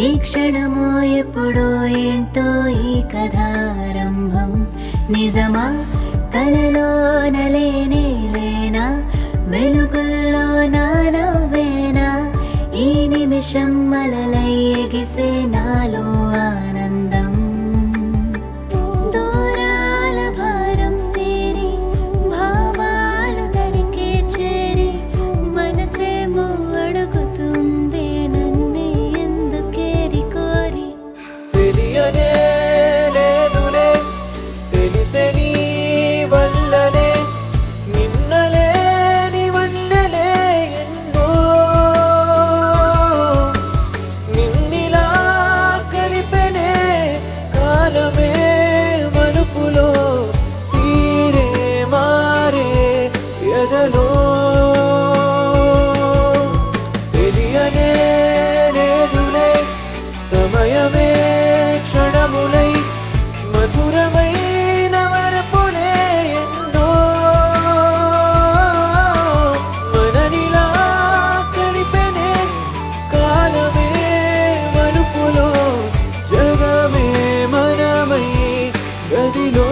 ఈ క్షణమో ఎప్పుడో ఏంటో ఈ కథారంభం నిజమా కలలో నలేనే లేనా వెలుగుల్లో నానవేనా ఈ నిమిషం మలలై ఎగిసే నాలో ఆనందం దూరాల భారం తీరి భావాలు తరికే చేరి మనసేమో అడుగుతుంది నన్నే ఎందుకేరి కోరి తెలియనే లేదులే తెలిసే నీ వల్లనే నిన్నలే నీ వన్నెలే ఎన్నో నిన్నిలా కలిపెనే కాలమే మలుపులో తీరే మారే ఎదలో తెలియనే లేదులే సమయమే క్షణములై మధురమైన వరపులే ఎన్నో మననిలా కలిపెనే కాలమే మలుపులో జగమే మనమై గదిలో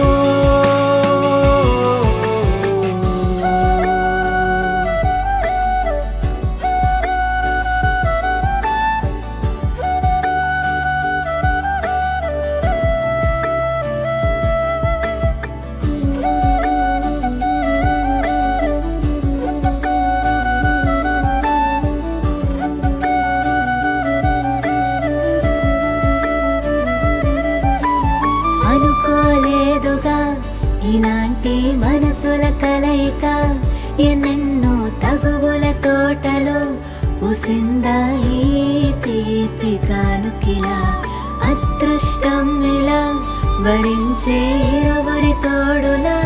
అనుకోలేదుగా ఇలాంటి మనసుల కలయిక ఎన్నెన్నో తగువుల తోటలో పుసిందా ఈ తీపి కానుకిలా అదృష్టం ఇలా భరించే ఇరువురి తోడులా